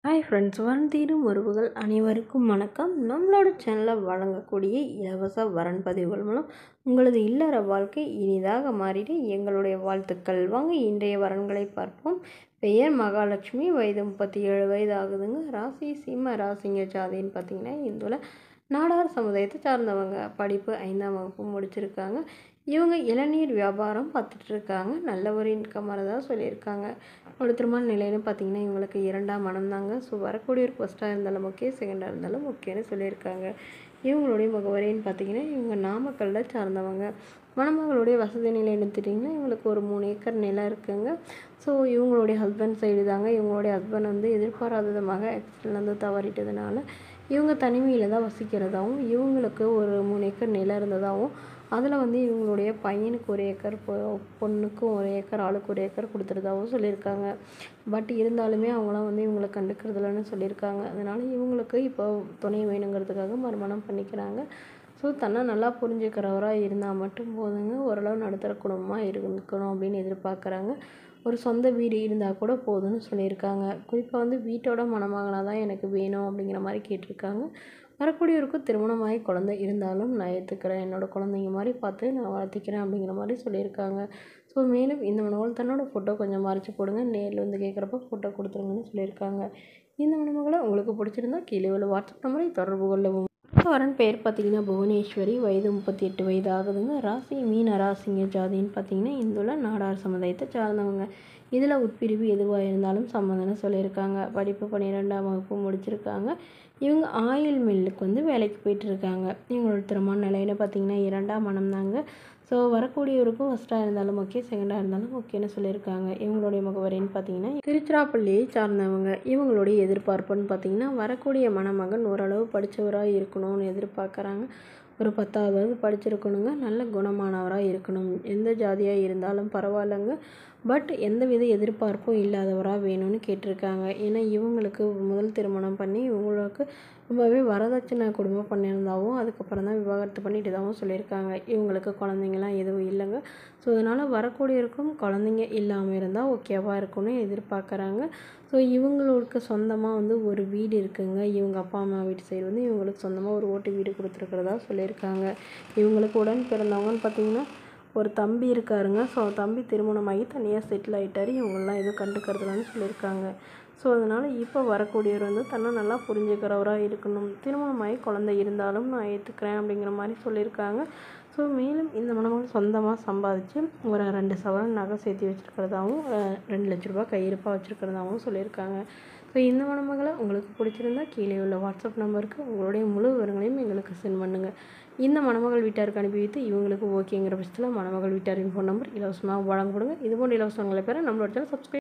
hi friends வரன் தீரும் உறவுகள் அனைவருக்கும் வணக்கம் நம்மளோட சேனலில் வழங்கக்கூடிய இலவச வரன் பதிவுகள் மூலம் உங்களது இல்லற வாழ்க்கை இனிதாக மாறிட எங்களுடைய வாழ்த்துக்கள் வாங்க இன்றைய வரன்களை பார்ப்போம் பெயர் மகாலட்சுமி வயது முப்பத்தி ஏழு வயது ஆகுதுங்க ராசி சிம்ம ராசிங்க ஜாதின்னு பார்த்தீங்கன்னா இந்துல நாடார் சமுதாயத்தை சார்ந்தவங்க படிப்பு ஐந்தாம் வகுப்பு முடிச்சிருக்காங்க இவங்க இளநீர் வியாபாரம் பார்த்துட்டு இருக்காங்க நல்ல ஒரு இன்கம் வரதா சொல்லியிருக்காங்க ஒரு திருமண நிலைன்னு பார்த்தீங்கன்னா இவங்களுக்கு இரண்டாம் மனம் தாங்க ஸோ வரக்கூடிய ஒரு ஃபஸ்ட்டாக இருந்தாலும் ஓகே செகண்டாக இருந்தாலும் ஓகேன்னு சொல்லியிருக்காங்க இவங்களுடைய முகவரின்னு பார்த்தீங்கன்னா இவங்க நாமக்கல்ல சார்ந்தவங்க மணமகளுடைய வசதி நிலை எடுத்துட்டிங்கன்னா இவங்களுக்கு ஒரு மூணு ஏக்கர் நிலம் இருக்குங்க ஸோ இவங்களுடைய ஹஸ்பண்ட் சைடு தாங்க இவங்களுடைய ஹஸ்பண்ட் வந்து எதிர்பாராத விதமாக ஆக்சிடென்ட் வந்து தவறிட்டதுனால இவங்க தனிமையில் தான் வசிக்கிறதாகவும் இவங்களுக்கு ஒரு மூணு ஏக்கர் நிலம் இருந்ததாகவும் அதில் வந்து இவங்களுடைய பையனுக்கு ஒரு ஏக்கர் பொ பொண்ணுக்கும் ஒரு ஏக்கர் ஆளுக்கு ஒரு ஏக்கர் கொடுத்துறதாகவும் சொல்லியிருக்காங்க பட் இருந்தாலுமே அவங்களாம் வந்து இவங்களை கண்டுக்கிறதில்லன்னு சொல்லியிருக்காங்க அதனால் இவங்களுக்கு இப்போ துணை வேணுங்கிறதுக்காக மறுமணம் பண்ணிக்கிறாங்க ஸோ தன்னை நல்லா புரிஞ்சுக்கிறவராக இருந்தால் மட்டும் போதுங்க ஓரளவு நடுத்தர குடும்பமாக இருக்கணும் அப்படின்னு எதிர்பார்க்குறாங்க ஒரு சொந்த வீடு இருந்தால் கூட போதும்னு சொல்லியிருக்காங்க குறிப்பாக வந்து வீட்டோட மணமகனாக தான் எனக்கு வேணும் அப்படிங்கிற மாதிரி கேட்டிருக்காங்க வரக்கூடியவருக்கும் திருமணமாகி குழந்தை இருந்தாலும் நான் ஏற்றுக்கிறேன் என்னோடய குழந்தைங்க மாதிரி பார்த்து நான் வளர்த்திக்கிறேன் அப்படிங்கிற மாதிரி சொல்லியிருக்காங்க ஸோ மேலும் இந்த மணமகள் தன்னோட ஃபோட்டோ கொஞ்சம் மறைச்சி போடுங்க நேரில் வந்து கேட்குறப்ப ஃபோட்டோ கொடுத்துருங்கன்னு சொல்லியிருக்காங்க இந்த மணமகளை உங்களுக்கு பிடிச்சிருந்தா கீழே உள்ள வாட்ஸ்அப் நம்பரை தொடர்பு கொள்ளவும் வரன் பேர் பார்த்தீங்கன்னா புவனேஸ்வரி வயது முப்பத்தி எட்டு வயது ஆகுதுங்க ராசி மீன ராசிங்க ஜாதின்னு பார்த்தீங்கன்னா இந்துல நாடார் சமுதாயத்தை சார்ந்தவங்க இதில் உட்பிரிவு எதுவாக இருந்தாலும் சம்மந்தம்னு சொல்லியிருக்காங்க படிப்பு பன்னிரெண்டாம் வகுப்பு முடிச்சிருக்காங்க இவங்க ஆயில் மில்லுக்கு வந்து வேலைக்கு போயிட்டு இருக்காங்க இவங்களோட திருமண நிலையில் பார்த்தீங்கன்னா இரண்டாம் மனம் தாங்க ஸோ வரக்கூடியவருக்கும் ஃபஸ்ட்டாக இருந்தாலும் ஓகே செகண்டாக இருந்தாலும் ஓகேன்னு சொல்லியிருக்காங்க இவங்களுடைய முகவரின்னு பார்த்தீங்கன்னா திருச்சிராப்பள்ளியை சார்ந்தவங்க இவங்களுடைய எதிர்பார்ப்புன்னு பார்த்தீங்கன்னா வரக்கூடிய மணமகன் ஓரளவு படித்தவராக இருக்கணும்னு எதிர்பார்க்குறாங்க ஒரு பத்தாவது படிச்சிருக்கணுங்க நல்ல குணமானவராக இருக்கணும் எந்த ஜாதியாக இருந்தாலும் பரவாயில்லைங்க பட் எந்த வித எதிர்பார்ப்பும் இல்லாதவராக வேணும்னு கேட்டிருக்காங்க ஏன்னா இவங்களுக்கு முதல் திருமணம் பண்ணி இவங்களுக்கு ரொம்பவே வரதட்சணை குடும்பம் பண்ணியிருந்தாவும் அதுக்கப்புறம் தான் விவாகரத்து பண்ணிட்டு தான் சொல்லியிருக்காங்க இவங்களுக்கு குழந்தைங்களாம் எதுவும் இல்லைங்க ஸோ அதனால் வரக்கூடியவருக்கும் குழந்தைங்க இல்லாமல் இருந்தால் ஓகேவாக இருக்கும்னு எதிர்பார்க்குறாங்க ஸோ இவங்களுக்கு சொந்தமாக வந்து ஒரு வீடு இருக்குங்க இவங்க அப்பா அம்மா வீட்டு சைடு வந்து இவங்களுக்கு சொந்தமாக ஒரு ஓட்டு வீடு கொடுத்துருக்குறதா சொல்லியிருக்காங்க இவங்களுக்கு உடன் பிறந்தவங்கன்னு பார்த்தீங்கன்னா ஒரு தம்பி இருக்காருங்க ஸோ தம்பி திருமணமாகி தனியாக செட்டில் ஆகிட்டார் இவங்கெல்லாம் எதுவும் கண்டுக்கிறதுலன்னு சொல்லியிருக்காங்க ஸோ அதனால் இப்போ வரக்கூடியவர் வந்து தன்னை நல்லா புரிஞ்சுக்கிறவராக இருக்கணும் திருமணமாகி குழந்தை இருந்தாலும் நான் ஏற்றுக்கிறேன் அப்படிங்கிற மாதிரி சொல்லியிருக்காங்க ஸோ மேலும் இந்த மணமகள் சொந்தமாக சம்பாதிச்சு ஒரு ரெண்டு சவரன் நகை சேர்த்து வச்சுருக்கிறதாவும் ரெண்டு லட்ச ரூபா கையிருப்பாக வச்சுருக்கிறதாகவும் சொல்லியிருக்காங்க ஸோ இந்த மணமகளை உங்களுக்கு பிடிச்சிருந்தா கீழே உள்ள வாட்ஸ்அப் நம்பருக்கு உங்களுடைய முழு விவரங்களையும் எங்களுக்கு சென்ட் பண்ணுங்கள் இந்த மணமகள் வீட்டாருக்கு அனுப்பி வைத்து இவங்களுக்கு ஓகேங்கிற பட்சத்தில் மணமகள் வீட்டாரின் ஃபோன் நம்பர் இலவசமாக வழங்கப்படுங்க இது போன்ற இலவசங்களை பெற நம்மளோட சேனல் சப்ஸ்கிரைப்